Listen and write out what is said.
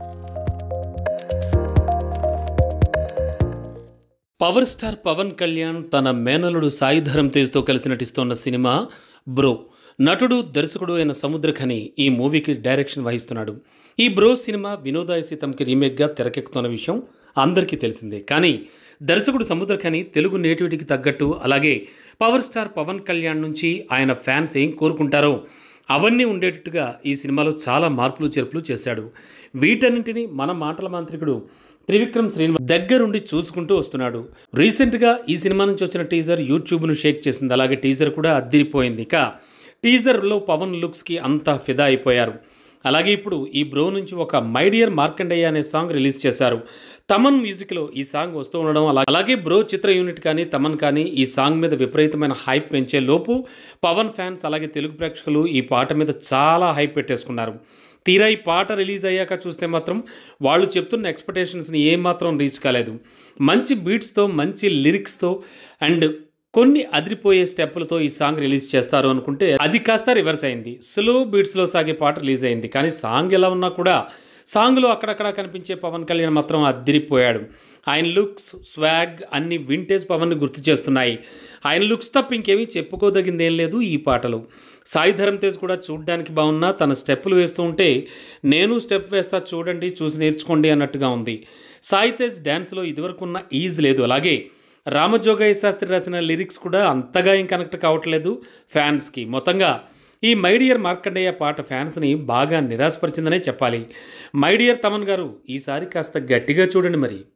power star Pawan Kalyan తన మేనలుడు సాయిధరం తేజ్తో కలిసి నటిస్తోన్న cinema bro నటుడు దర్శకుడు అయిన సముద్రఖని ఈ మూవీకి డైరెక్షన్ వహిస్తున్నాడు ఈ బ్రో సినిమా వినోదాయ సీతంకి రీమేక్గా తెరకెక్కుతున్న విషయం అందరికీ తెలిసిందే కానీ దర్శకుడు సముద్రఖని తెలుగు నేటివిటీకి తగ్గట్టు అలాగే పవర్ స్టార్ పవన్ కళ్యాణ్ నుంచి ఆయన ఫ్యాన్స్ ఏం కోరుకుంటారో అవన్నీ ఉండేటట్టుగా ఈ సినిమాలో చాలా మార్పులు చేర్పులు చేశాడు వీటన్నింటినీ మన మాటల మాంత్రికుడు త్రివిక్రమ్ శ్రీనివాస్ దగ్గరుండి చూసుకుంటూ వస్తున్నాడు రీసెంట్గా ఈ సినిమా నుంచి వచ్చిన టీజర్ యూట్యూబ్ను షేక్ చేసింది అలాగే టీజర్ కూడా అద్దిరిపోయింది ఇక టీజర్లో పవన్ లుక్స్కి అంతా ఫిదా అయిపోయారు అలాగే ఇప్పుడు ఈ బ్రో నుంచి ఒక మై డియర్ మార్కండయ్య అనే సాంగ్ రిలీజ్ చేశారు తమన్ మ్యూజిక్లో ఈ సాంగ్ వస్తూ ఉండడం అలా అలాగే బ్రో చిత్ర యూనిట్ కానీ తమన్ కానీ ఈ సాంగ్ మీద విపరీతమైన హైప్ పెంచే లోపు పవన్ ఫ్యాన్స్ అలాగే తెలుగు ప్రేక్షకులు ఈ పాట మీద చాలా హైప్ పెట్టేసుకున్నారు తీరా ఈ పాట రిలీజ్ అయ్యాక చూస్తే మాత్రం వాళ్ళు చెప్తున్న ఎక్స్పెక్టేషన్స్ని ఏమాత్రం రీచ్ కాలేదు మంచి బీట్స్తో మంచి లిరిక్స్తో అండ్ కొన్ని అదిరిపోయే స్టెప్పులతో ఈ సాంగ్ రిలీజ్ చేస్తారు అనుకుంటే అది కాస్త రివర్స్ అయింది స్లో బీట్స్లో సాగే పాట రిలీజ్ అయింది కానీ సాంగ్ ఎలా ఉన్నా కూడా సాంగ్లో అక్కడక్కడ కనిపించే పవన్ కళ్యాణ్ మాత్రం అద్దిరిపోయాడు ఆయన లుక్స్ స్వాగ్ అన్ని వింటేజ్ పవన్ని గుర్తు చేస్తున్నాయి ఆయన లుక్స్ తప్ప ఇంకేమీ చెప్పుకోదగింది ఏం లేదు ఈ పాటలు సాయి ధరమ్ తేజ్ కూడా చూడడానికి బాగున్నా తన స్టెప్పులు వేస్తూ ఉంటే నేను స్టెప్ వేస్తా చూడండి చూసి నేర్చుకోండి అన్నట్టుగా ఉంది సాయి తేజ్ డ్యాన్స్లో ఇదివరకున్న ఈజ్ లేదు అలాగే రామజోగయ్య శాస్త్రి రాసిన లిరిక్స్ కూడా అంతగా ఏం కనెక్ట్ కావట్లేదు ఫ్యాన్స్కి మొత్తంగా ఈ మైడియర్ మార్కండేయ పాట ఫ్యాన్స్ని బాగా నిరాశపరిచిందనే చెప్పాలి మైడియర్ తమన్ గారు ఈసారి కాస్త గట్టిగా చూడండి మరి